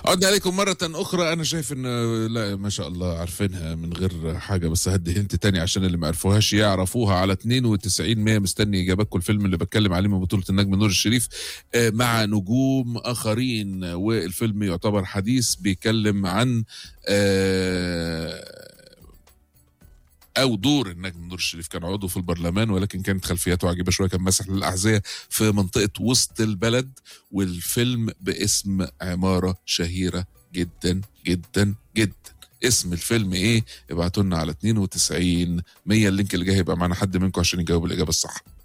عدنا عليكم مرة أخرى أنا شايف إن لا ما شاء الله عارفينها من غير حاجة بس هدي هنت تاني عشان اللي ما عرفوهاش يعرفوها على 92 100 مستني إجاباتكم الفيلم اللي بتكلم عليه من بطولة النجم نور الشريف آه، مع نجوم آخرين والفيلم يعتبر حديث بيتكلم عن آه، او دور النجم نور الشريف كان عضو في البرلمان ولكن كانت خلفياته عجيبه شويه كان ماسح للاحذيه في منطقه وسط البلد والفيلم باسم عماره شهيره جدا جدا جدا اسم الفيلم ايه ابعتوا لنا على 92 100 اللينك اللي جاي هيبقى معانا حد منكم عشان يجاوب الاجابه الصح